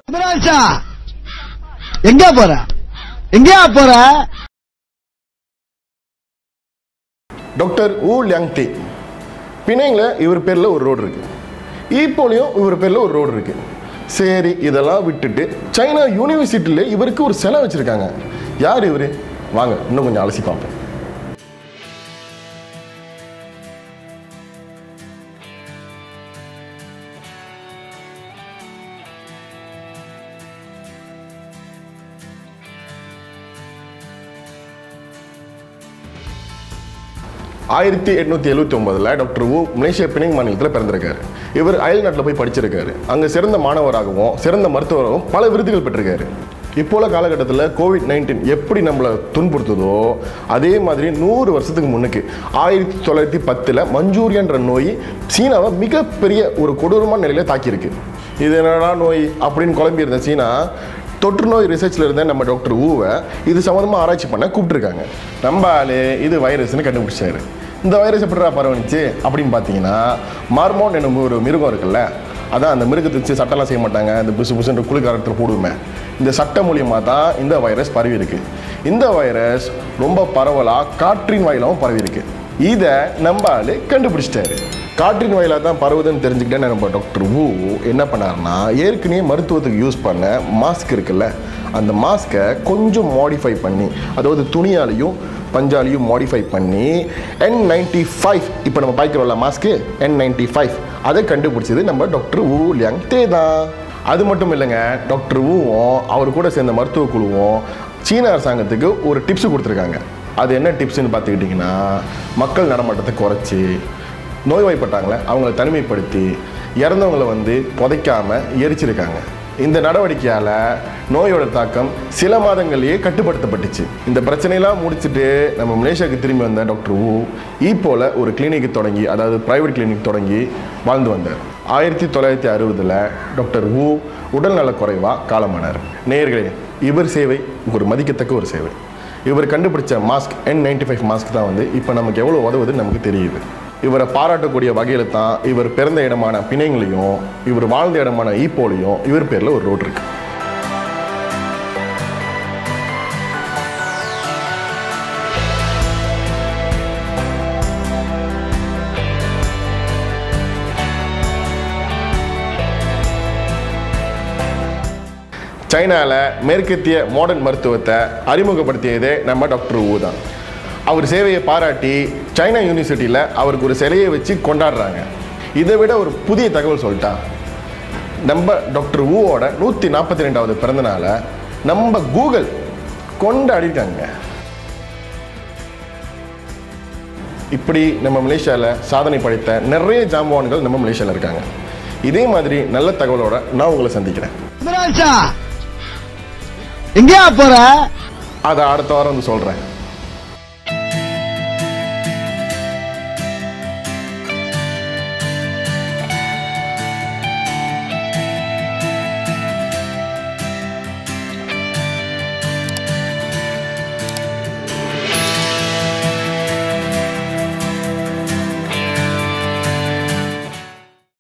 முதலாளிச்சா எங்க போற எங்கயா போற டாக்டர் ஊ லியாங் தே பிணைங்கில் இவர் பேரில் ஒரு ரோடு இருக்கு ஈப்போலையும் இவர் பேரில் ஒரு ரோடு இருக்கு சரி இதெல்லாம் விட்டுட்டு சைனா யூனிவர்சிட்டியில் இவருக்கு ஒரு சிலை வச்சிருக்காங்க யார் இவர் வாங்க இன்னும் கொஞ்சம் அலசி பார்ப்போம் ஆயிரத்தி எட்நூத்தி எழுபத்தி ஒன்பதுல டாக்டர் வு மலேசியா பினிங் மாநிலத்தில் பிறந்திருக்காரு இவர் அயல் நாட்டில் போய் படிச்சிருக்காரு அங்கே சிறந்த மாணவராகவும் சிறந்த மருத்துவராகவும் பல விருதுகள் பெற்றிருக்காரு இப்போ உள்ள காலகட்டத்தில் கோவிட் நைன்டீன் எப்படி நம்மளை துன்புறுத்துதோ அதே மாதிரி நூறு வருஷத்துக்கு முன்னுக்கு ஆயிரத்தி தொள்ளாயிரத்தி பத்தில் மஞ்சூரியன்ற நோய் சீனாவை மிகப்பெரிய ஒரு கொடூரமான நிலையில தாக்கியிருக்கு இது என்னடா நோய் அப்படின்னு குழம்பி இருந்த சீனா தொற்று நோய் ரிசர்ச்சில் இருந்த நம்ம டாக்டர் ஊவை இது சம்மந்தமாக ஆராய்ச்சி பண்ண கூப்பிட்டுருக்காங்க நம்ம ஆளு இது வைரஸ்னு கண்டுபிடிச்சாரு இந்த வைரஸ் எப்படிடா பரவணுச்சு அப்படின்னு பார்த்தீங்கன்னா மார்மோன் என்னும் ஒரு மிருகம் இருக்குல்ல அதான் அந்த மிருகத்தை வச்சு சட்டம்லாம் செய்ய மாட்டாங்க இந்த புசு புசுன்ற குளிர்காரத்தில் போடுவோமே இந்த சட்டம் மூலியமாக தான் இந்த வைரஸ் பரவி இருக்கு இந்த வைரஸ் ரொம்ப பரவலாக காற்றின் வாயிலாகவும் பரவி இருக்கு இதை நம்ம ஆளு கண்டுபிடிச்சிட்டாரு காற்றின் வாயிலாக தான் பரவுதுன்னு தெரிஞ்சுக்கிட்டே நம்ம டாக்டர் வு என்ன பண்ணாருன்னா ஏற்கனவே மருத்துவத்துக்கு யூஸ் பண்ண மாஸ்க் இருக்குல்ல அந்த மாஸ்க்கை கொஞ்சம் மாடிஃபை பண்ணி அதாவது துணியாலையும் பஞ்சாலையும் மாடிஃபை பண்ணி என் நைன்டி ஃபைவ் இப்போ நம்ம பாய்க்கிறோம்ல மாஸ்க்கு என் நைன்டி ஃபைவ் அதை கண்டுபிடிச்சது நம்ம டாக்டர் வு லியாங் தே தான் அது மட்டும் இல்லைங்க டாக்டர் வுவும் அவர் கூட சேர்ந்த மருத்துவ குழுவும் சீன அரசாங்கத்துக்கு ஒரு டிப்ஸ் கொடுத்துருக்காங்க அது என்ன டிப்ஸ்னு பார்த்துக்கிட்டிங்கன்னா மக்கள் நடமாட்டத்தை குறைச்சி நோய்வாய்ப்பட்டாங்களே அவங்கள தனிமைப்படுத்தி இறந்தவங்களை வந்து புதைக்காம எரிச்சிருக்காங்க இந்த நடவடிக்கையால் நோயோட தாக்கம் சில மாதங்கள்லேயே கட்டுப்படுத்தப்பட்டுச்சு இந்த பிரச்சனையெல்லாம் முடிச்சுட்டு நம்ம மலேசியாவுக்கு திரும்பி வந்த டாக்டர் வு ஈப்போல ஒரு கிளினிக் தொடங்கி அதாவது பிரைவேட் கிளினிக் தொடங்கி வாழ்ந்து வந்தார் ஆயிரத்தி தொள்ளாயிரத்தி அறுபதில் டாக்டர் வு உடல்நலக் குறைவாக காலமானார் நேயர்களே இவர் சேவை ஒரு மதிக்கத்தக்க ஒரு சேவை இவர் கண்டுபிடிச்ச mask N ninety five mask தான் வந்து இப்போ நமக்கு எவ்வளோ உதவுதுன்னு நமக்கு தெரியுது இவரை பாராட்டக்கூடிய வகையில் தான் இவர் பிறந்த இடமான பிணைங்களையும் இவர் வாழ்ந்த இடமான ஈப்போலையும் இவர் பேரில் ஒரு ரோட் இருக்கு சைனாவில் மேற்கத்திய மாடர்ன் மருத்துவத்தை அறிமுகப்படுத்தியதே நம்ம டாக்டர் ஊ தான் அவர் சேவையை பாராட்டி சைனா யூனிவர்சிட்டியில் அவருக்கு ஒரு சிலையை வச்சு கொண்டாடுறாங்க இதை விட ஒரு புதிய தகவல் சொல்லிட்டா நம்ம டாக்டர் ஊவோட நூற்றி நாற்பத்தி ரெண்டாவது பிறந்தநாளை நம்ம கூகுள் கொண்டாடிருக்காங்க இப்படி நம்ம மலேசியாவில் சாதனை படைத்த நிறைய ஜாம்பவான்கள் நம்ம மலேசியாவில் இருக்காங்க இதே மாதிரி நல்ல தகவலோட நான் உங்களை சந்திக்கிறேன் முதலாளிச்சா எங்கயா போற அதை அடுத்த வாரம் வந்து சொல்கிறேன்